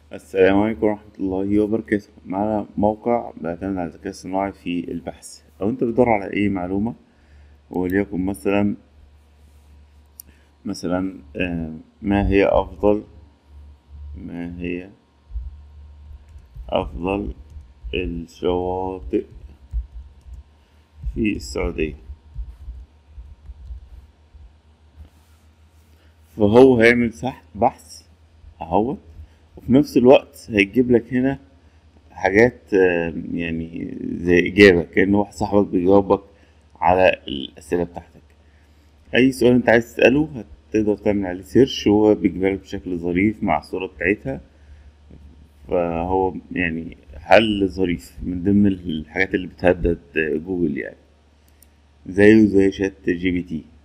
السلام عليكم ورحمة الله وبركاته معنا موقع بيعتمد على الذكاء الصناعي في البحث لو انت بتدور على اي معلومة وليكن مثلا مثلا آه، ما هي افضل ما هي افضل الشواطئ في السعودية فهو هيعمل تحت بحث اهوت وفي نفس الوقت هيجيب لك هنا حاجات آه، يعني زي إجابة كأن واحد صاحبك بيجاوبك على الأسئلة بتاعتك أي سؤال أنت عايز تسأله هتقدر تعمل عليه سيرش وهو بيجيبها لك بشكل ظريف مع الصورة بتاعتها فهو يعني حل ظريف من ضمن الحاجات اللي بتهدد جوجل يعني زيه زي شات جي بي تي